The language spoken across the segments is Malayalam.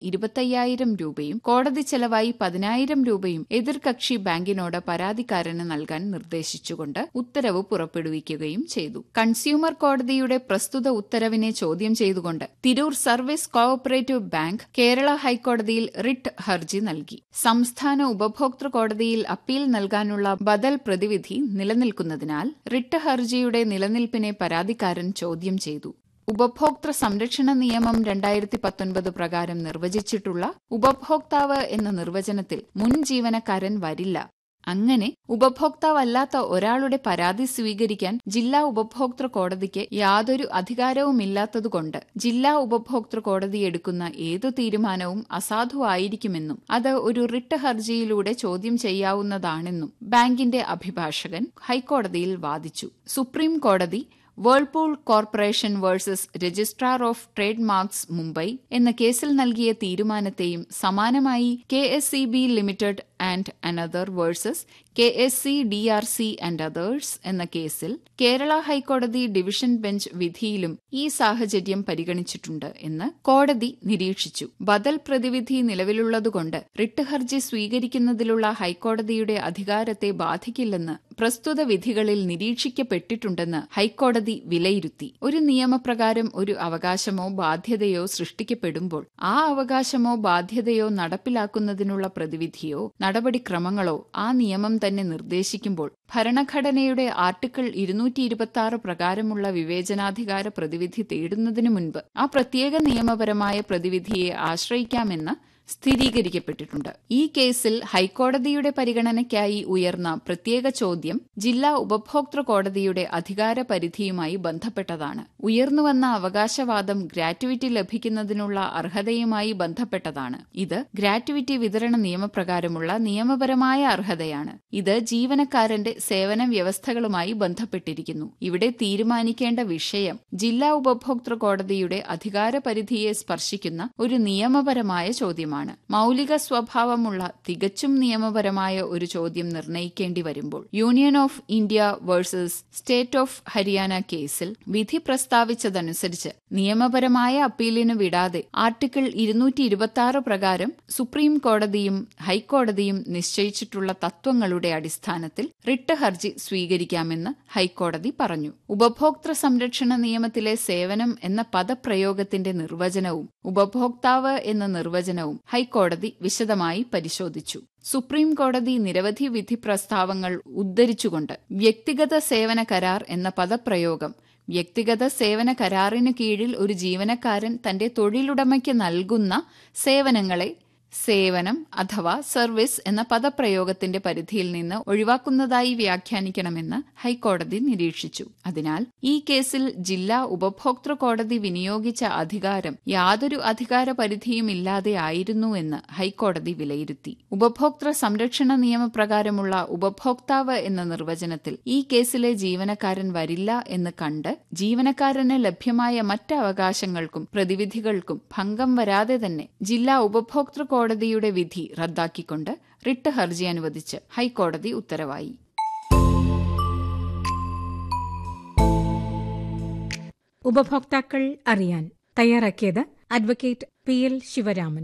ഇരുപത്തയ്യായിരം രൂപയും കോടതി ചെലവായി പതിനായിരം രൂപയും എതിർകക്ഷി ബാങ്കിനോട് പരാതിക്കാരന് നൽകാൻ നിർദ്ദേശിച്ചുകൊണ്ട് ഉത്തരവ് പുറപ്പെടുവിക്കുകയും ചെയ്തു കൺസ്യൂമർ കോടതിയുടെ പ്രസ്തുത ഉത്തരവിനെ ചോദ്യം ചെയ്തുകൊണ്ട് Tirur service cooperative bank Kerala ഹൈക്കോടതിയിൽ റിട്ട് ഹർജി നൽകി സംസ്ഥാന ഉപഭോക്തൃ കോടതിയിൽ അപ്പീൽ നൽകാനുള്ള ബദൽ പ്രതിവിധി നിലനിൽക്കുന്നതിനാൽ റിട്ട് ഹർജിയുടെ നിലനിൽപ്പിനെ പരാതിക്കാരൻ ചോദ്യം ചെയ്തു ഉപഭോക്തൃ സംരക്ഷണ നിയമം രണ്ടായിരത്തി പത്തൊൻപത് പ്രകാരം നിർവചിച്ചിട്ടുള്ള ഉപഭോക്താവ് എന്ന നിർവചനത്തിൽ മുൻ ജീവനക്കാരൻ വരില്ല അങ്ങനെ ഉപഭോക്താവല്ലാത്ത ഒരാളുടെ പരാതി സ്വീകരിക്കാൻ ജില്ലാ ഉപഭോക്തൃ കോടതിക്ക് യാതൊരു അധികാരവുമില്ലാത്തതുകൊണ്ട് ജില്ലാ ഉപഭോക്തൃ കോടതി എടുക്കുന്ന ഏതു തീരുമാനവും അസാധുവായിരിക്കുമെന്നും അത് ഒരു റിട്ട് ഹർജിയിലൂടെ ചോദ്യം ചെയ്യാവുന്നതാണെന്നും ബാങ്കിന്റെ അഭിഭാഷകൻ ഹൈക്കോടതിയിൽ വാദിച്ചു സുപ്രീം കോടതി Whirlpool corporation versus registrar of trade marks Mumbai എന്ന കേസിൽ നൽകിയ തീരുമാനത്തെയും സമാനമായി K S C B limited and another versus K S C D R C and others എന്ന കേസിൽ കേരള ഹൈക്കോടതി ഡിവിഷൻ ബെഞ്ച് വിധിയിലും ഈ സാഹചര്യം പരിഗണിച്ചിട്ടുണ്ട് എന്ന് കോടതി നിരീക്ഷിച്ചു ബദൽ പ്രതിവിധി നിലവിലുള്ളതുകൊണ്ട് റിട്ട് ഹർജി സ്വീകരിക്കുന്നതിലുള്ള ഹൈക്കോടതിയുടെ അധികാരത്തെ ബാധിക്കില്ലെന്ന് പ്രസ്തുത വിധികളിൽ നിരീക്ഷിക്കപ്പെട്ടിട്ടുണ്ടെന്ന് ഹൈക്കോടതി വിലയിരുത്തി ഒരു നിയമപ്രകാരം ഒരു അവകാശമോ ബാധ്യതയോ സൃഷ്ടിക്കപ്പെടുമ്പോൾ ആ അവകാശമോ ബാധ്യതയോ നടപ്പിലാക്കുന്നതിനുള്ള പ്രതിവിധിയോ നടപടിക്രമങ്ങളോ ആ നിയമം തന്നെ നിർദ്ദേശിക്കുമ്പോൾ ഭരണഘടനയുടെ ആർട്ടിക്കിൾ ഇരുന്നൂറ്റി ഇരുപത്തി ആറ് പ്രകാരമുള്ള വിവേചനാധികാര പ്രതിവിധി തേടുന്നതിനു മുൻപ് ആ പ്രത്യേക നിയമപരമായ പ്രതിവിധിയെ ആശ്രയിക്കാമെന്ന് സ്ഥിരീകരിക്കപ്പെട്ടിട്ടുണ്ട് ഈ കേസിൽ ഹൈക്കോടതിയുടെ പരിഗണനയ്ക്കായി ഉയർന്ന പ്രത്യേക ചോദ്യം ജില്ലാ ഉപഭോക്തൃ കോടതിയുടെ അധികാര പരിധിയുമായി ബന്ധപ്പെട്ടതാണ് ഉയർന്നുവന്ന അവകാശവാദം ഗ്രാറ്റുവിറ്റി ലഭിക്കുന്നതിനുള്ള അർഹതയുമായി ബന്ധപ്പെട്ടതാണ് ഇത് ഗ്രാറ്റുവിറ്റി വിതരണ നിയമപ്രകാരമുള്ള നിയമപരമായ അർഹതയാണ് ഇത് ജീവനക്കാരന്റെ സേവന വ്യവസ്ഥകളുമായി ബന്ധപ്പെട്ടിരിക്കുന്നു ഇവിടെ തീരുമാനിക്കേണ്ട വിഷയം ജില്ലാ ഉപഭോക്തൃ കോടതിയുടെ അധികാര പരിധിയെ സ്പർശിക്കുന്ന ഒരു നിയമപരമായ ചോദ്യമാണ് മൌലിക സ്വഭാവമുള്ള തികച്ചും നിയമപരമായ ഒരു ചോദ്യം നിർണയിക്കേണ്ടി വരുമ്പോൾ union of India versus state of Haryana കേസിൽ വിധി പ്രസ്താവിച്ചതനുസരിച്ച് നിയമപരമായ അപ്പീലിന് വിടാതെ ആർട്ടിക്കിൾ ഇരുന്നൂറ്റി ഇരുപത്തി ആറ് പ്രകാരം സുപ്രീം കോടതിയും ഹൈക്കോടതിയും നിശ്ചയിച്ചിട്ടുള്ള തത്വങ്ങളുടെ അടിസ്ഥാനത്തിൽ റിട്ട് ഹർജി സ്വീകരിക്കാമെന്ന് ഹൈക്കോടതി പറഞ്ഞു ഉപഭോക്തൃ സംരക്ഷണ നിയമത്തിലെ സേവനം എന്ന പദപ്രയോഗത്തിന്റെ നിർവചനവും ഉപഭോക്താവ് എന്ന നിർവചനവും ഹൈക്കോടതി വിശദമായി പരിശോധിച്ചു സുപ്രീം കോടതി നിരവധി വിധി പ്രസ്താവങ്ങൾ ഉദ്ധരിച്ചുകൊണ്ട് വ്യക്തിഗത സേവന കരാർ എന്ന പദപ്രയോഗം വ്യക്തിഗത സേവന കരാറിന് കീഴിൽ ഒരു ജീവനക്കാരൻ തന്റെ തൊഴിലുടമയ്ക്ക് നൽകുന്ന സേവനങ്ങളെ സേവനം അഥവാ സർവീസ് എന്ന പദപ്രയോഗത്തിന്റെ പരിധിയിൽ നിന്ന് ഒഴിവാക്കുന്നതായി വ്യാഖ്യാനിക്കണമെന്ന് ഹൈക്കോടതി നിരീക്ഷിച്ചു അതിനാൽ ഈ കേസിൽ ജില്ലാ ഉപഭോക്തൃ കോടതി വിനിയോഗിച്ച അധികാരം യാതൊരു അധികാര പരിധിയുമില്ലാതെ ആയിരുന്നുവെന്ന് ഹൈക്കോടതി വിലയിരുത്തി ഉപഭോക്തൃ സംരക്ഷണ നിയമപ്രകാരമുള്ള ഉപഭോക്താവ് എന്ന നിർവചനത്തിൽ ഈ കേസിലെ ജീവനക്കാരൻ വരില്ല എന്ന് കണ്ട് ജീവനക്കാരന് ലഭ്യമായ മറ്റ് അവകാശങ്ങൾക്കും പ്രതിവിധികൾക്കും ഭംഗം വരാതെ തന്നെ ജില്ലാ ഉപഭോക്തൃ കോടതിയുടെ വിധി റദ്ദാക്കിക്കൊണ്ട് റിട്ട് ഹർജി അനുവദിച്ച് ഹൈക്കോടതി ഉത്തരവായി ഉപഭോക്താക്കൾ അറിയാൻ തയ്യാറാക്കിയത് advocate P L Sivaraman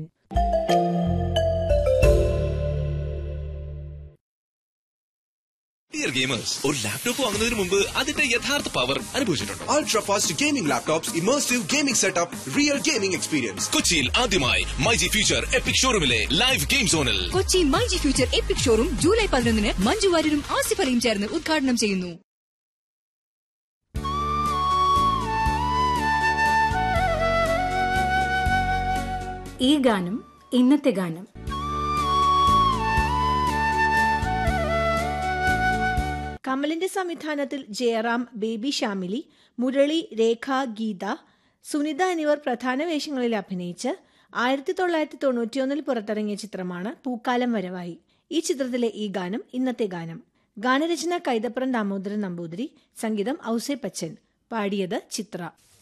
dear gamers ഒരു ലാപ്ടോപ്പ് വാങ്ങുന്നതിന് മുമ്പ് അതിന്റെ യഥാർത്ഥ പവർ അനുഭവിച്ചിട്ടുണ്ടോ Ultra fast gaming laptops, immersive gaming setup, real gaming experience. കൊച്ചിയിൽ ആദ്യമായി മൈജി ഫ്യൂച്ചർ എപ്പിക് ഷോറൂമിലെ ലൈവ് ഗെയിം സോണിൽ Kochi myG future epic showroom July പതിനൊന്നിന് മഞ്ജു വാര്യരും ആസിഫ് അലിയും ചേർന്ന് ഉദ്ഘാടനം ചെയ്യുന്നു ഈ ഗാനം ഇന്നത്തെ ഗാനം കമലിന്റെ സംവിധാനത്തിൽ ജയറാം ബേബി ഷാമിലി മുരളി രേഖ ഗീത സുനിത എന്നിവർ പ്രധാന വേഷങ്ങളിൽ അഭിനയിച്ച് ആയിരത്തി തൊള്ളായിരത്തി തൊണ്ണൂറ്റിയൊന്നിൽ പുറത്തിറങ്ങിയ ചിത്രമാണ് പൂക്കാലം വരവായി ഈ ചിത്രത്തിലെ ഈ ഗാനം ഇന്നത്തെ ഗാനം ഗാനരചന കൈതപ്രം ദാമോദരൻ നമ്പൂതിരി സംഗീതം ഔസേ പച്ചൻ പാടിയത് ചിത്ര